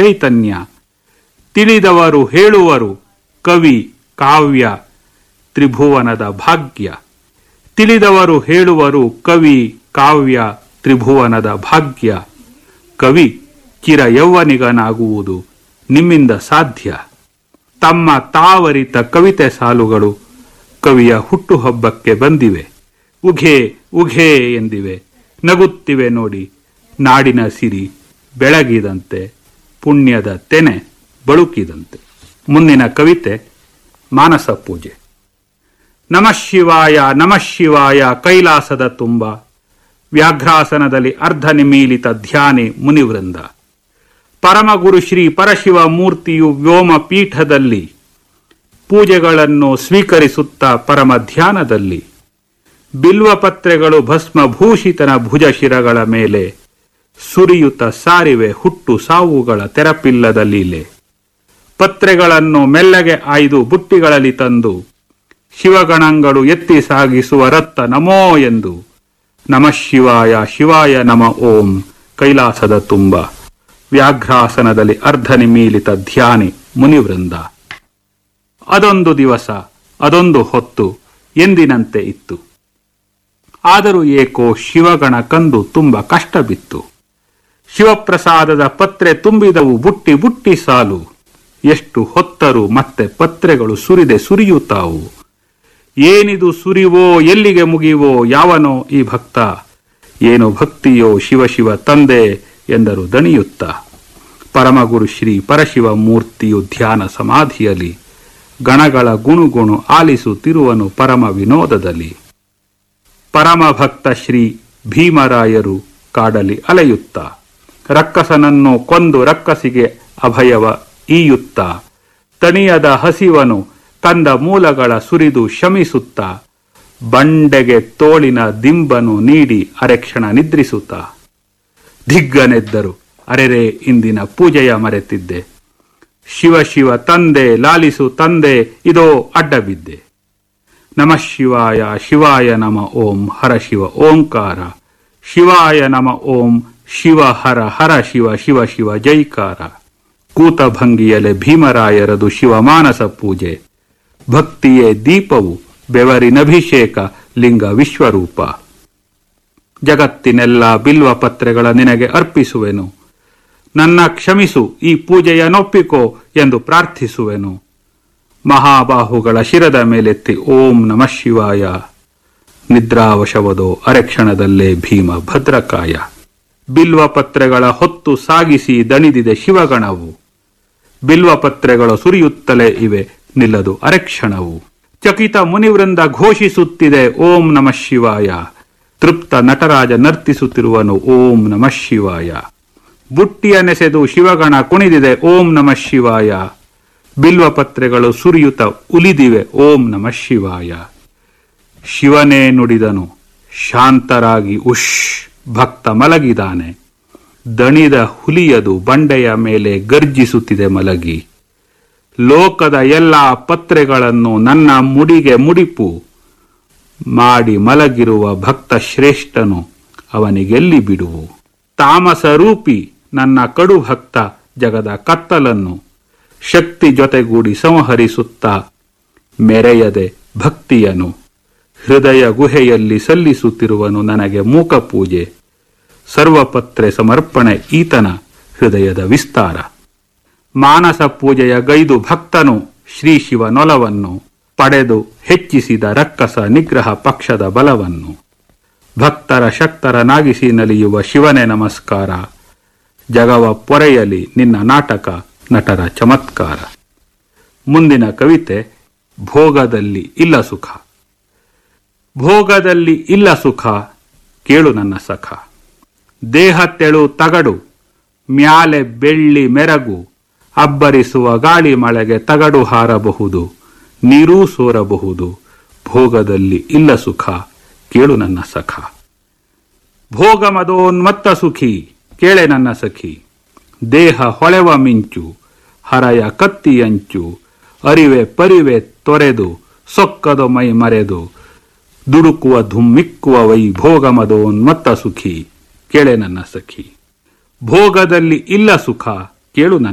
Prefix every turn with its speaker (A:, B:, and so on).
A: ಚೈತನ್ಯ ತಿಳಿದವರು ಹೇಳುವರು ಕವಿ ಕಾವ್ಯ ತ್ರಿಭುವನದ ಭಾಗ್ಯ ತಿಳಿದವರು ಹೇಳುವರು ಕವಿ ಕಾವ್ಯ ತ್ರಿಭುವನದ ಭಾಗ್ಯ ಕವಿ ಚಿರ ಯೌವನಿಗನಾಗುವುದು ನಿಮ್ಮಿಂದ ಸಾಧ್ಯ ತಮ್ಮ ತಾವರಿತ ಕವಿತೆ ಸಾಲುಗಳು ಕವಿಯ ಹುಟ್ಟುಹಬ್ಬಕ್ಕೆ ಬಂದಿವೆ ಉಘೆ ಉಘೆ ಎಂದಿವೆ ನಗುತ್ತಿವೆ ನೋಡಿ ನಾಡಿನ ಸಿರಿ ಬೆಳಗಿದಂತೆ ಪುಣ್ಯದ ತೆನೆ ಬಳುಕಿದಂತೆ ಮುಂದಿನ ಕವಿತೆ ಮಾನಸ ಪೂಜೆ ನಮಃ ಶಿವಾಯ ನಮಃ ಶಿವಾಯ ಕೈಲಾಸದ ತುಂಬ ವ್ಯಾಘ್ರಾಸನದಲ್ಲಿ ಅರ್ಧ ನಿಮೀಲಿತ ಧ್ಯಾನಿ ಮುನಿವೃಂದ ಪರಮಗುರು ಶ್ರೀ ಪರಶಿವ ಮೂರ್ತಿಯು ವ್ಯೋಮ ಪೀಠದಲ್ಲಿ ಪೂಜೆಗಳನ್ನು ಸ್ವೀಕರಿಸುತ್ತಾ ಪರಮ ಧ್ಯಾನದಲ್ಲಿ ಬಿಲ್ವಪತ್ರೆಗಳು ಭಸ್ಮಭೂಷಿತನ ಭುಜ ಶಿರಗಳ ಮೇಲೆ ಸುರಿಯುತ್ತ ಸಾರಿವೆ ಹುಟ್ಟು ಸಾವುಗಳ ತೆರಪಿಲ್ಲದ ಲೀಲೆ ಪತ್ರೆಗಳನ್ನು ಮೆಲ್ಲಗೆ ಆಯ್ದು ಬುಟ್ಟಿಗಳಲ್ಲಿ ತಂದು ಶಿವಗಣಗಳು ಎತ್ತಿ ಸಾಗಿಸುವ ರತ್ತ ನಮೋ ಎಂದು ನಮಃ ಶಿವಾಯ ಶಿವಾಯ ನಮ ಓಂ ಕೈಲಾಸದ ತುಂಬ ವ್ಯಾಘ್ರಾಸನದಲ್ಲಿ ಅರ್ಧ ನಿಮೀಲಿತ ಧ್ಯಾನಿ ಮುನಿವೃಂದ ಅದೊಂದು ದಿವಸ ಅದೊಂದು ಹೊತ್ತು ಎಂದಿನಂತೆ ಇತ್ತು ಆದರೂ ಏಕೋ ಶಿವಗಣ ಕಂದು ತುಂಬ ಕಷ್ಟ ಬಿತ್ತು ಶಿವಪ್ರಸಾದದ ಪತ್ರೆ ತುಂಬಿದವು ಬುಟ್ಟಿ ಬುಟ್ಟಿ ಸಾಲು ಎಷ್ಟು ಹೊತ್ತರು ಮತ್ತೆ ಪತ್ರೆಗಳು ಸುರಿದೆ ಸುರಿಯುತ್ತಾವು ಏನಿದು ಸುರಿವೋ ಎಲ್ಲಿಗೆ ಮುಗಿವೋ ಯಾವನೋ ಈ ಭಕ್ತ ಏನು ಭಕ್ತಿಯೋ ಶಿವ ಶಿವ ತಂದೆ ಎಂದರು ದಣಿಯುತ್ತ ಪರಮಗುರು ಶ್ರೀ ಪರಶಿವ ಮೂರ್ತಿಯು ಧ್ಯಾನ ಸಮಾಧಿಯಲ್ಲಿ ಗಣಗಳ ಗುಣುಗುಣು ಆಲಿಸುತ್ತಿರುವನು ಪರಮ ವಿನೋದದಲ್ಲಿ ಪರಮ ಭಕ್ತ ಶ್ರೀ ಭೀಮರಾಯರು ಕಾಡಲಿ ಅಲೆಯುತ್ತ ರಕ್ಕಸನನ್ನು ಕೊಂದು ರಕ್ಕಸಿಗೆ ಅಭಯವ ಈಯುತ್ತ ತಣಿಯದ ಹಸಿವನು ತಂದ ಮೂಲಗಳ ಸುರಿದು ಶಮಿಸುತ್ತ ಬಂಡೆಗೆ ತೋಳಿನ ದಿಂಬನು ನೀಡಿ ಅರೆಕ್ಷಣ ನಿದ್ರಿಸುತ್ತ ದಿಗ್ಗನೆದ್ದರು ಅರೆರೆ ಇಂದಿನ ಪೂಜೆಯ ಮರೆತಿದ್ದೆ ಶಿವ ಶಿವ ತಂದೆ ಲಾಲಿಸು ತಂದೆ ಇದೋ ಅಡ್ಡ ಬಿದ್ದೆ ನಮಃ ಶಿವಾಯ ಶಿವಾಯ ನಮ ಓಂ ಹರ ಶಿವ ಓಂಕಾರ ಶಿವಾಯ ನಮ ಓಂ ಶಿವ ಹರ ಹರ ಶಿವ ಶಿವ ಶಿವ ಜೈಕಾರ ಕೂತಭಂಗಿಯಲೆ ಭೀಮರಾಯರದು ಶಿವಮಾನಸ ಪೂಜೆ ಭಕ್ತಿಯೇ ದೀಪವು ಬೆವರಿನಭಿಷೇಕ ಲಿಂಗ ವಿಶ್ವರೂಪ ಜಗತ್ತಿನೆಲ್ಲ ಬಿಲ್ವ ಪತ್ರೆಗಳ ನಿನಗೆ ಅರ್ಪಿಸುವೆನು ನನ್ನ ಕ್ಷಮಿಸು ಈ ಪೂಜೆಯ ನೊಪ್ಪಿಕೋ ಎಂದು ಪ್ರಾರ್ಥಿಸುವೆನು ಮಹಾಬಾಹುಗಳ ಶಿರದ ಮೇಲೆತ್ತಿ ಓಂ ನಮಃ ಶಿವಾಯ ನಿದ್ರಾವಶವದೋ ಅರೆಕ್ಷಣದಲ್ಲೇ ಭೀಮ ಭದ್ರಕಾಯ ಬಿಲ್ವಪತ್ರೆಗಳ ಹೊತ್ತು ಸಾಗಿಸಿ ದಣಿದಿದೆ ಶಿವಗಣವು ಬಿಲ್ವಪತ್ರೆಗಳು ಸುರಿಯುತ್ತಲೇ ಇವೆ ನಿಲ್ಲದು ಅರೆಕ್ಷಣವು ಚಕಿತ ಮುನಿವೃಂದ ಘೋಷಿಸುತ್ತಿದೆ ಓಂ ನಮಃ ಶಿವಾಯ ತೃಪ್ತ ನಟರಾಜ ನರ್ತಿಸುತ್ತಿರುವನು ಓಂ ನಮಃ ಶಿವಾಯ ಬುಟ್ಟಿಯ ನೆಸೆದು ಶಿವಗಣ ಕುಣಿದಿದೆ ಓಂ ನಮಃ ಶಿವಾಯ ಬಿಲ್ವಪತ್ರೆಗಳು ಸುರಿಯುತ್ತ ಉಲಿದಿವೆ ಓಂ ನಮಃ ಶಿವಾಯ ಶಿವನೇ ನುಡಿದನು ಶಾಂತರಾಗಿ ಉಷ್ ಭಕ್ತ ಮಲಗಿದಾನೆ ದಣಿದ ಹುಲಿಯದು ಬಂಡೆಯ ಮೇಲೆ ಗರ್ಜಿಸುತ್ತಿದೆ ಮಲಗಿ ಲೋಕದ ಎಲ್ಲ ಪತ್ರೆಗಳನ್ನು ನನ್ನ ಮುಡಿಗೆ ಮುಡಿಪು ಮಾಡಿ ಮಲಗಿರುವ ಭಕ್ತ ಶ್ರೇಷ್ಠನು ಅವನಿಗೆಲ್ಲಿ ಬಿಡುವು ತಾಮಸ ರೂಪಿ ನನ್ನ ಕಡು ಭಕ್ತ ಜಗದ ಕತ್ತಲನ್ನು ಶಕ್ತಿ ಜೊತೆಗೂಡಿ ಸಂಹರಿಸುತ್ತಾ ಮೆರೆಯದೆ ಭಕ್ತಿಯನು ಹೃದಯ ಗುಹೆಯಲ್ಲಿ ಸಲ್ಲಿಸುತ್ತಿರುವನು ನನಗೆ ಮೂಕ ಪೂಜೆ ಸರ್ವಪತ್ರೆ ಸಮರ್ಪಣೆ ಈತನ ಹೃದಯದ ವಿಸ್ತಾರ ಮಾನಸ ಪೂಜೆಯ ಗೈದು ಭಕ್ತನು ಶ್ರೀ ಶಿವನೊಲವನ್ನು ಪಡೆದು ಹೆಚ್ಚಿಸಿದ ರಕ್ಕಸ ನಿಗ್ರಹ ಪಕ್ಷದ ಬಲವನ್ನು ಭಕ್ತರ ಶಕ್ತರನಾಗಿಸಿ ನಲಿಯುವ ಶಿವನೇ ನಮಸ್ಕಾರ ಜಗವ ಪೊರೆಯಲಿ ನಿನ್ನ ನಾಟಕ ನಟರ ಚಮತ್ಕಾರ ಮುಂದಿನ ಕವಿತೆ ಭೋಗದಲ್ಲಿ ಇಲ್ಲ ಸುಖ ಭೋಗದಲ್ಲಿ ಇಲ್ಲ ಸುಖ ಕೇಳು ನನ್ನ ಸಖ ದೇಹ ತೆಳು ತಗಡು ಮ್ಯಾಲೆ ಬೆಳ್ಳಿ ಮೆರಗು ಅಬ್ಬರಿಸುವ ಗಾಳಿ ಮಳೆಗೆ ತಗಡು ಹಾರಬಹುದು ನೀರೂ ಸೋರಬಹುದು ಭೋಗದಲ್ಲಿ ಇಲ್ಲ ಸುಖ ಕೇಳು ನನ್ನ ಸಖ ಭೋಗ ಮದೋನ್ಮತ್ತ ಸುಖಿ ಕೇಳೆ ನನ್ನ ಸಖಿ ದೇಹ ಹೊಳೆವ ಮಿಂಚು ಹರಯ ಕತ್ತಿಯಂಚು ಅರಿವೆ ಪರಿವೆ ತೊರೆದು ಸೊಕ್ಕದ ಮೈ ಮರೆದು ದುಡುಕುವ ಧುಮ್ಮಿಕ್ಕುವ ವೈ ಭೋಗ ಮದೋನ್ಮತ್ತ ಸುಖಿ ಕೇಳೆ ನನ್ನ ಸಖಿ ಭೋಗದಲ್ಲಿ ಇಲ್ಲ ಸುಖ ಕೇಳು ನನ್ನ